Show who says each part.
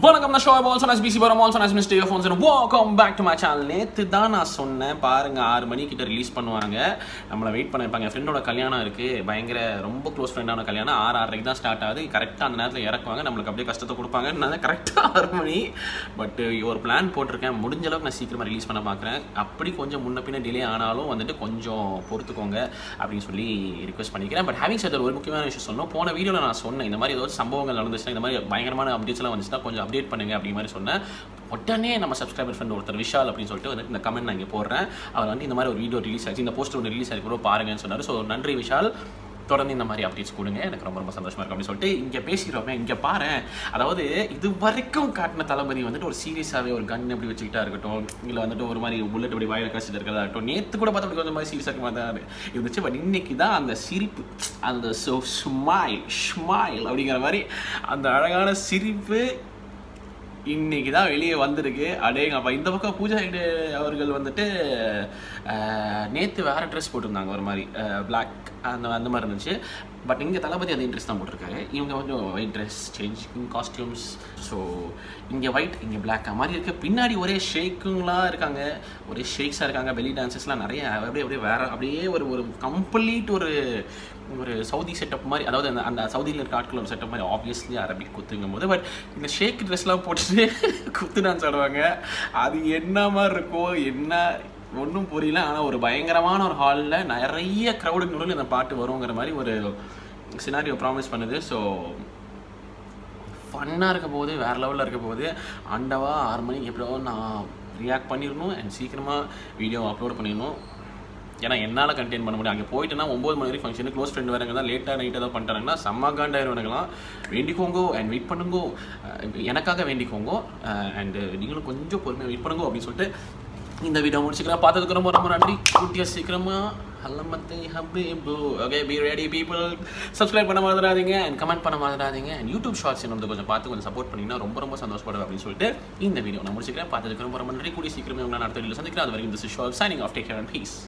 Speaker 1: வணக்கம் நான் ஷோய் பால்ஸ் நஸ் பிசி பரம் ஆல்சோ நஸ் mistake phones welcome back to my channel நேற்று தான் நான் சொன்னேன் பாருங்க ஆறு மணிக்கிட்ட ரிலீஸ் பண்ணுவாங்க நம்மளை வெயிட் பண்ண வைப்பாங்க ஃப்ரெண்டோட கல்யாணம் இருக்கு பயங்கர ரொம்ப க்ளோஸ் ஃப்ரெண்டான கல்யாணம் ஆறு ஆறரைக்கு தான் ஸ்டார்ட் ஆகுது கரெக்டாக அந்த நேரத்தில் இறக்குவாங்க நம்மளுக்கு அப்படியே கஷ்டத்தை கொடுப்பாங்க நான் கரெக்டாக ஆறு மணி பட் ஒரு பிளான் போட்டிருக்கேன் முடிஞ்ச அளவுக்கு நான் சீக்கிரமாக ரிலீஸ் பண்ண பார்க்குறேன் அப்படி கொஞ்சம் முன்ன பின்ன டிலே ஆனாலும் வந்துட்டு கொஞ்சம் பொறுத்துக்கோங்க அப்படின்னு சொல்லி ரிக்வஸ்ட் பண்ணிக்கிறேன் பட் ஹேவிங் சார் ஒரு முக்கியமான விஷயம் சொன்னோம் போன வீடியோவில் நான் சொன்னேன் இந்த மாதிரி ஏதாவது சம்பவங்கள் நடந்துச்சுன்னா இந்த மாதிரி பயங்கரமான அப்டேட்ஸ்லாம் வந்துச்சுன்னா கொஞ்சம் அப்டேட் பண்ணுங்க அப்படி மாதிரி சொன்னேன் உடனே நம்ம சப்ஸ்கிரைபர் ஃப்ரெண்ட் ஒருத்தர் விஷால் அப்படின்னு சொல்லிட்டு வந்து இந்த கமெண்ட் நான் இங்கே போடுறேன் அவர் வந்து இந்த மாதிரி ஒரு வீடியோ ரிலீஸ் ஆச்சு இந்த போஸ்டர் ஒன்று ரிலீஸ் ஆகி கூட பாருங்கன்னு சொன்னார் ஸோ நன்றி விஷால் தொடர்ந்து இந்த மாதிரி அப்டேட்ஸ் கொடுங்க எனக்கு ரொம்ப ரொம்ப சந்தோஷமா இருக்கும் அப்படின்னு சொல்லிட்டு இங்கே பேசிக்கிறோமே இங்கே பாரு அதாவது இது வரைக்கும் காட்டின தளபதி வந்துட்டு ஒரு சீரியஸாகவே ஒரு கன் எப்படி வச்சுக்கிட்டா இருக்கட்டும் இல்லை வந்துட்டு ஒரு மாதிரி புல்லட் அப்படி வாயில கசிட்டு இருக்கிறதா இருக்கட்டும் நேற்று கூட பார்த்தா அப்படி கொஞ்சம் மாதிரி சீரியஸாக இருக்க மாதிரி தான் இருந்துச்சு பட் இன்னைக்கு தான் அந்த சிரிப்பு அந்த ஸோ ஸ்மைல் ஸ்மைல் அப்படிங்கிற மாதிரி அந்த அழகான சிரிப்பு இன்னைக்கு தான் வெளியே வந்திருக்கு அடேங்கப்பா இந்த பக்கம் பூஜா ஹெக்டே அவர்கள் வந்துட்டு நேற்று வேற ட்ரெஸ் போட்டிருந்தாங்க ஒரு மாதிரி பிளாக் அந்த அந்த மாதிரி இருந்துச்சு பட் இங்கே தளபதி அந்த இன்ட்ரெஸ்ட் தான் போட்டிருக்காரு இவங்க வந்து white dress change costumes so இங்கே ஒயிட் இங்கே பிளாக் மாதிரி இருக்குது பின்னாடி ஒரே ஷேக்குங்களாக இருக்காங்க ஒரே ஷேக்ஸாக இருக்காங்க பெலி டான்சஸ்லாம் நிறைய அப்படியே அப்படியே வேற அப்படியே ஒரு ஒரு கம்ப்ளீட் ஒரு ஒரு சவுதி செட்டப் மாதிரி அதாவது அந்த அந்த சவுதியில் இருக்க ஆட்கள் ஒரு செட்டப் மாதிரி ஆப்வியஸ்லி அரபிக் குத்துங்கும் போது பட் இந்த ஷேக் ட்ரெஸ்லாம் போட்டுட்டு குத்து டான்ஸ் ஆடுவாங்க அது என்ன மாதிரி இருக்கும் என்ன ஒன்றும் புரியல ஆனால் ஒரு பயங்கரமான ஒரு ஹாலில் நிறைய க்ரௌடுக்கு நடுவில் இந்த பாட்டு வருங்கிற மாதிரி ஒரு சினாரியோ ப்ராமிஸ் பண்ணுது ஸோ ஃபன்னாக இருக்க போது வேறு லெவலில் இருக்க போது ஆண்டவா ஆறு மணிக்கு எப்படியோ நான் ரியாக்ட் பண்ணிடணும் அண்ட் சீக்கிரமாக வீடியோ அப்லோட் பண்ணிடணும் ஏன்னா என்னால் கண்டெயின் பண்ண முடியும் அங்கே போயிட்டுனா ஒம்பது மணி வரைக்கும் ஃபங்க்ஷனு க்ளோஸ் ஃப்ரெண்ட் வரங்க தான் லேட்டாக நைட் ஏதாவது பண்ணிட்டாங்கன்னா செம்ம காண்டாயிருவனுங்களாம் வேண்டிக்கோங்கோ அண்ட் வெயிட் பண்ணுங்கோ எனக்காக வேண்டிக்கோங்கோ அண்டு நீங்களும் கொஞ்சம் பொறுமையாக வெயிட் பண்ணுங்கோ அப்படின்னு சொல்லிட்டு இந்த வீடியோ முடிச்சுக்கலாம் பார்த்ததுக்கு ரொம்ப ரொம்ப நன்றி கூட்டிய சீக்கிரமா ஹல்லமத்தை ஹபீபு okay be ready people subscribe பண்ண மறந்துடாதீங்க அண்ட் கமெண்ட் பண்ண மறந்துடாதீங்க அண்ட் யூடியூப் ஷார்ட்ஸ் வந்து கொஞ்சம் பார்த்து கொஞ்சம் சப்போர்ட் பண்ணிங்கன்னா ரொம்ப ரொம்ப சந்தோஷப்படுவேன் அப்படின்னு சொல்லிட்டு இந்த வீடியோ நான் முடிச்சுக்கிறேன் பார்த்ததுக்கு ரொம்ப ரொம்ப நன்றி கூடிய சீக்கிரமே உங்களை அடுத்த வீடியோ சந்திக்கிறேன் அது வரைக்கும் இந்த short signing off take care and piece